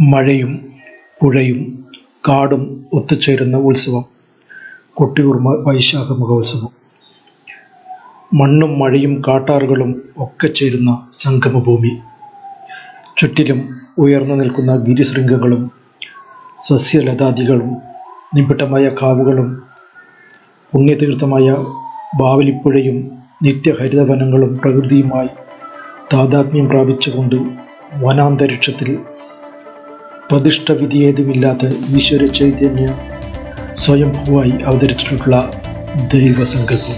മഴയും പുഴയും കാടും ഒത്തുചേരുന്ന ഉത്സവം കൊട്ടിയൂർ മ- വൈശാഖ മഹോത്സവം മണ്ണും മഴയും കാട്ടാറുകളും ഒക്കെ ചേരുന്ന സംഗമഭൂമി ചുറ്റിലും ഉയർന്നു നിൽക്കുന്ന ഗിരിശൃംഗങ്ങളും സസ്യലതാദികളും നിബിഡമായ കാവുകളും പുണ്യതീർത്ഥമായ ബാവലിപ്പുഴയും നിത്യഹരിതവനങ്ങളും പ്രകൃതിയുമായി താതാത്മ്യം പ്രാപിച്ചുകൊണ്ട് വനാന്തരീക്ഷത്തിൽ പ്രതിഷ്ഠവിധിയേതുമില്ലാത്ത ഈശ്വര ചൈതന്യം സ്വയംഭൂവായി അവതരിച്ചിട്ടുള്ള ദൈവസങ്കല്പം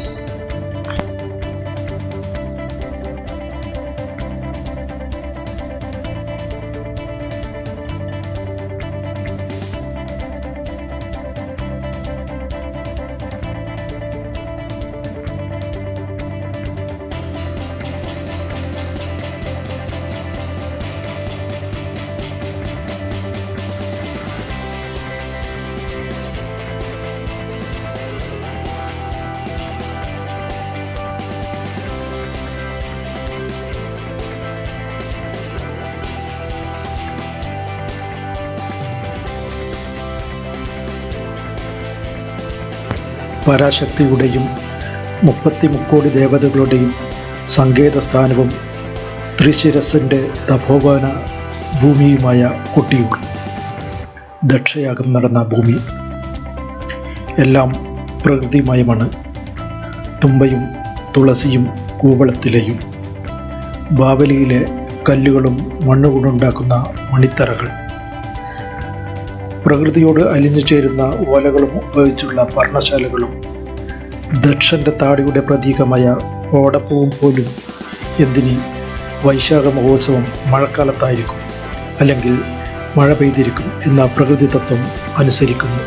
പരാശക്തിയുടെയും മുപ്പത്തി മുക്കോടി ദേവതകളുടെയും സങ്കേതസ്ഥാനവും ത്രിശിരസിൻ്റെ തപോവന ഭൂമിയുമായ കൊട്ടിയൂർ ദക്ഷയാഗം നടന്ന ഭൂമി എല്ലാം പ്രകൃതിമയമാണ് തുമ്പയും തുളസിയും കൂവളത്തിലയും ബാവലിയിലെ കല്ലുകളും മണ്ണുകൊണ്ടുണ്ടാക്കുന്ന മണിത്തറകൾ പ്രകൃതിയോട് അലിഞ്ഞു ചേരുന്ന ഓലകളും ഉപയോഗിച്ചുള്ള പർണശാലകളും ദക്ഷന്റെ താടിയുടെ പ്രതീകമായ ഓടപ്പൂവും പോലും എന്തിന് വൈശാഖ മഹോത്സവം മഴക്കാലത്തായിരിക്കും അല്ലെങ്കിൽ മഴ പെയ്തിരിക്കും എന്ന പ്രകൃതി തത്വം അനുസരിക്കുന്നു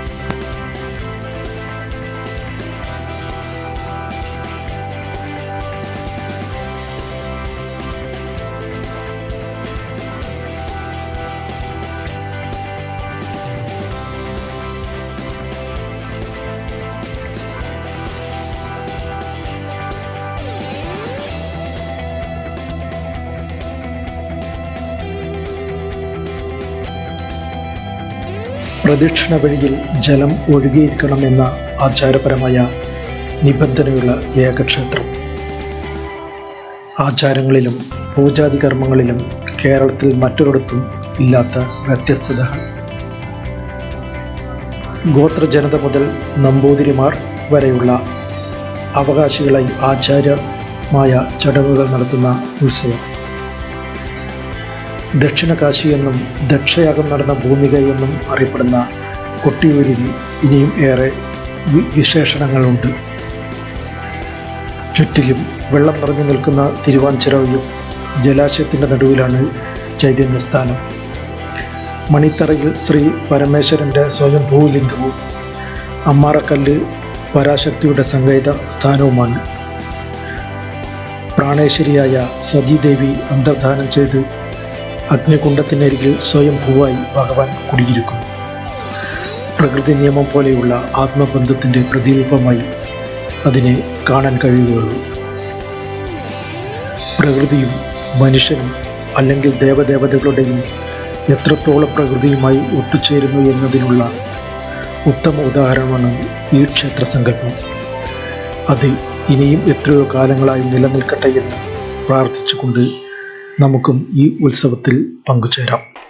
പ്രദക്ഷിണ വഴിയിൽ ജലം ഒഴുകിയിരിക്കണമെന്ന ആചാരപരമായ നിബന്ധനയുള്ള ഏകക്ഷേത്രം ആചാരങ്ങളിലും പൂജാതി കർമ്മങ്ങളിലും കേരളത്തിൽ മറ്റൊരിടത്തും ഇല്ലാത്ത വ്യത്യസ്തതകൾ ഗോത്രജനത മുതൽ നമ്പൂതിരിമാർ വരെയുള്ള അവകാശികളായി ആചാര്യമായ ചടങ്ങുകൾ നടത്തുന്ന ഉത്സവം ദക്ഷിണ കാശി എന്നും ദക്ഷയാഗം നടന്ന ഭൂമിക എന്നും അറിയപ്പെടുന്ന കൊട്ടിയൂരിന് ഇനിയും ഏറെ വി- വിശേഷണങ്ങളുണ്ട് ചുറ്റിലും വെള്ളം നിറഞ്ഞു നിൽക്കുന്ന തിരുവാഞ്ചിറയും ജലാശയത്തിൻ്റെ നടുവിലാണ് ചൈതന്യസ്ഥാനം മണിത്തറയിൽ ശ്രീ പരമേശ്വരൻ്റെ സ്വയംഭൂലിംഗവും അമ്മാറക്കല്ല് പരാശക്തിയുടെ സങ്കേത സ്ഥാനവുമാണ് പ്രാണേശ്വരിയായ സതീദേവി അന്തർധാനം ചെയ്ത് അഗ്നികുണ്ഡത്തിനരികിൽ സ്വയംഭൂവായി ഭഗവാൻ കുടിയിരിക്കുന്നു പ്രകൃതി നിയമം പോലെയുള്ള ആത്മബന്ധത്തിൻ്റെ പ്രതിരൂപമായി അതിനെ കാണാൻ കഴിയുകയുള്ളൂ പ്രകൃതിയും മനുഷ്യനും അല്ലെങ്കിൽ ദേവദേവതകളുടെയും എത്രത്തോളം പ്രകൃതിയുമായി ഒത്തുചേരുന്നു എന്നതിനുള്ള ഉത്തമ ഉദാഹരണമാണ് ഈ ക്ഷേത്ര സങ്കല്പം അത് ഇനിയും എത്രയോ കാലങ്ങളായി നിലനിൽക്കട്ടെ എന്ന് പ്രാർത്ഥിച്ചുകൊണ്ട് നമുക്കും ഈ ഉത്സവത്തിൽ പങ്കുചേരാം